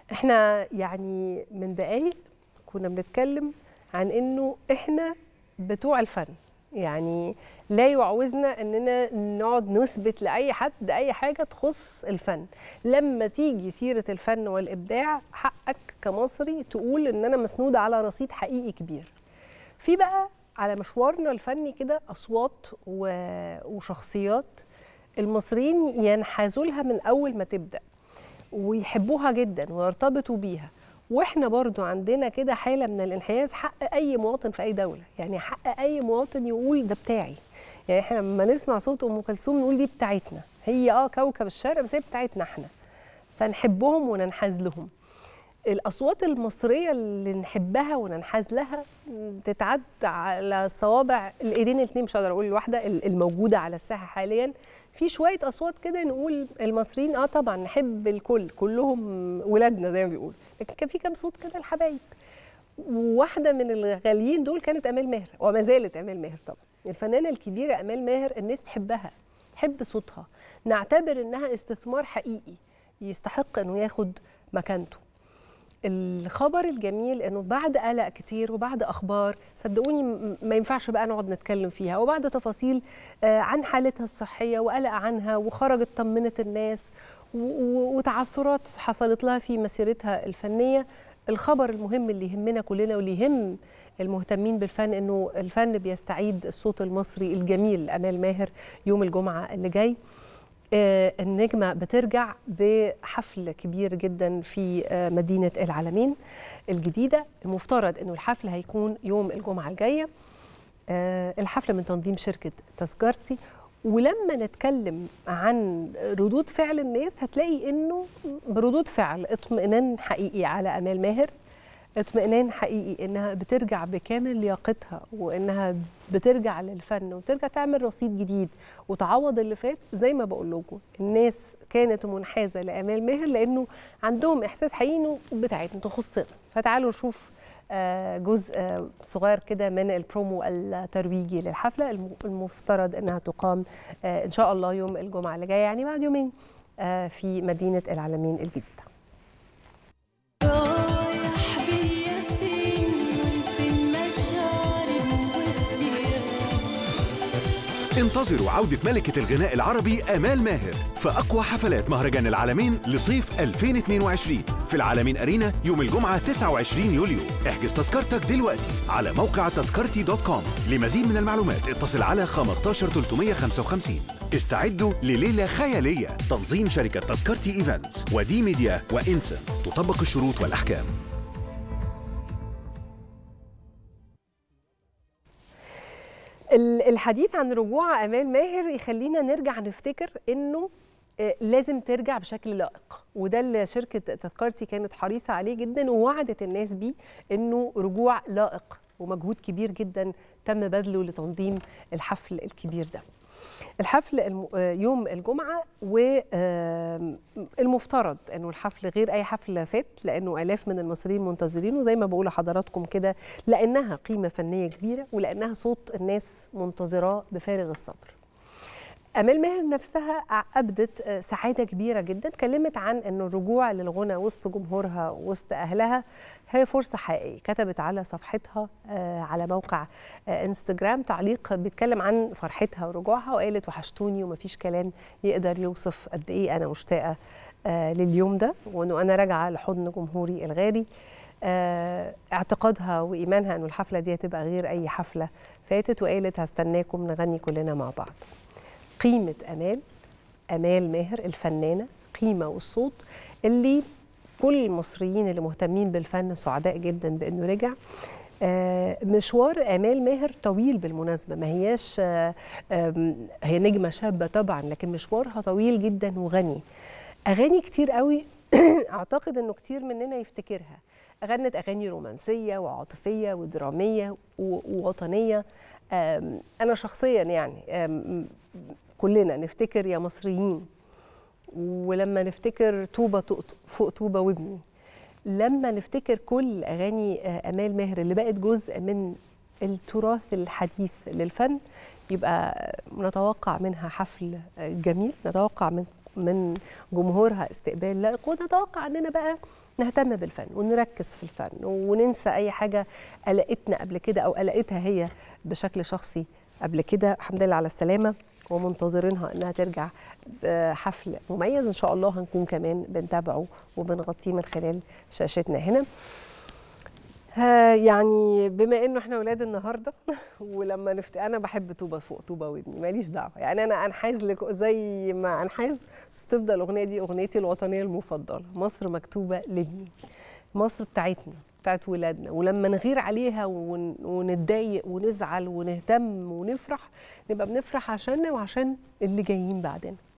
احنا يعني من دقايق كنا بنتكلم عن انه احنا بتوع الفن يعني لا يعوزنا اننا نقعد نثبت لاي حد اي حاجه تخص الفن لما تيجي سيره الفن والابداع حقك كمصري تقول ان انا مسنوده على رصيد حقيقي كبير في بقى على مشوارنا الفني كده اصوات و- وشخصيات المصريين ينحازوا لها من اول ما تبدا ويحبوها جدا ويرتبطوا بيها واحنا برضو عندنا كده حاله من الانحياز حق اي مواطن في اي دوله يعني حق اي مواطن يقول ده بتاعي يعني احنا لما نسمع صوت ام كلثوم نقول دي بتاعتنا هي اه كوكب الشرق بس هي بتاعتنا احنا فنحبهم وننحاز لهم الاصوات المصريه اللي نحبها وننحاز لها تتعد على صوابع الايدين الاثنين مش هقدر اقول الواحده الموجوده على الساحه حاليا في شويه اصوات كده نقول المصريين اه طبعا نحب الكل كلهم ولادنا زي ما بيقولوا لكن كان في كام صوت كده الحبايب واحده من الغاليين دول كانت امال ماهر وما زالت امال ماهر طبعا الفنانه الكبيره امال ماهر الناس تحبها تحب صوتها نعتبر انها استثمار حقيقي يستحق انه ياخد مكانته الخبر الجميل انه بعد قلق كتير وبعد اخبار صدقوني م- ما ينفعش بقى نقعد نتكلم فيها وبعد تفاصيل آه، عن حالتها الصحيه وقلق عنها وخرجت طمنت الناس و- و- وتعثرات حصلت لها في مسيرتها الفنيه الخبر المهم اللي يهمنا كلنا واللي يهم المهتمين بالفن انه الفن بيستعيد الصوت المصري الجميل امال ماهر يوم الجمعه اللي جاي آه، النجمة بترجع بحفل كبير جدا في آه، مدينة العالمين الجديدة المفترض أنه الحفل هيكون يوم الجمعة الجاية آه، الحفل من تنظيم شركة تذكرتي ولما نتكلم عن ردود فعل الناس هتلاقي انه بردود فعل اطمئنان حقيقي على امال ماهر اطمئنان حقيقي انها بترجع بكامل لياقتها وانها بترجع للفن وترجع تعمل رصيد جديد وتعوض اللي فات زي ما بقول لكم الناس كانت منحازه لامال ماهر لانه عندهم احساس حقيقي انه بتاعتنا تخصنا فتعالوا نشوف آه، جزء آه، صغير كده من البرومو الترويجي للحفله الم- المفترض انها تقام آه، ان شاء الله يوم الجمعه اللي جايه يعني بعد يومين آه، في مدينه العالمين الجديده رايح بيا فين والفين مشاعر والديار انتظروا عودة ملكة الغناء العربي آمال ماهر في أقوى حفلات مهرجان العالمين لصيف 2022 في العالمين أرينا يوم الجمعة 29 يوليو احجز تذكرتك دلوقتي على موقع تذكرتي دوت كوم لمزيد من المعلومات اتصل على 15 355 استعدوا لليلة خيالية تنظيم شركة تذكرتي ايفنتس ودي ميديا وانسنت تطبق الشروط والأحكام ال- الحديث عن رجوع امال ماهر يخلينا نرجع نفتكر انه آه، لازم ترجع بشكل لائق وده اللي شركه تذكرتي كانت حريصه عليه جدا ووعدت الناس بيه انه رجوع لائق ومجهود كبير جدا تم بذله لتنظيم الحفل الكبير ده الحفل الم- آه، يوم الجمعة والمفترض أنه الحفل غير أي حفل فات لأنه آلاف من المصريين منتظرينه زي ما بقول لحضراتكم كده لأنها قيمة فنية كبيرة ولأنها صوت الناس منتظراه بفارغ الصبر امال ماهر نفسها ابدت آه، سعاده كبيره جدا اتكلمت عن ان الرجوع للغنى وسط جمهورها وسط اهلها هي فرصه حقيقيه كتبت على صفحتها آه، على موقع آه، انستجرام تعليق بيتكلم عن فرحتها ورجوعها وقالت وحشتوني ومفيش كلام يقدر يوصف قد ايه انا مشتاقه آه، لليوم ده وانه انا راجعه لحضن جمهوري الغالي آه، اعتقادها وايمانها انه الحفله دي هتبقى غير اي حفله فاتت وقالت هستناكم نغني كلنا مع بعض قيمة أمال أمال ماهر الفنانة قيمة والصوت اللي كل المصريين اللي مهتمين بالفن سعداء جدا بأنه رجع آه، مشوار آمال ماهر طويل بالمناسبة ما هياش آه، آم، هي نجمة شابة طبعا لكن مشوارها طويل جدا وغني أغاني كتير قوي أعتقد أنه كتير مننا يفتكرها غنت أغاني رومانسية وعاطفية ودرامية و- ووطنية آم، أنا شخصيا يعني آم، كلنا نفتكر يا مصريين ولما نفتكر طوبة تق- فوق طوبة وابني لما نفتكر كل أغاني آه، أمال ماهر اللي بقت جزء من التراث الحديث للفن يبقى نتوقع منها حفل آه، جميل نتوقع من من جمهورها استقبال لائق ونتوقع اننا بقى نهتم بالفن ونركز في الفن وننسى اي حاجه قلقتنا قبل كده او قلقتها هي بشكل شخصي قبل كده الحمد لله على السلامه ومنتظرينها انها ترجع بحفل مميز ان شاء الله هنكون كمان بنتابعه وبنغطيه من خلال شاشتنا هنا ها يعني بما انه احنا ولاد النهارده ولما نفت انا بحب طوبه فوق طوبه ودني ماليش دعوه يعني انا انحاز لك زي ما انحاز بس تفضل الاغنيه دي اغنيتي الوطنيه المفضله مصر مكتوبه لابني مصر بتاعتنا بتاعت ولادنا ولما نغير عليها ون- ونتضايق ونزعل ونهتم ونفرح نبقى بنفرح عشاننا وعشان اللي جايين بعدنا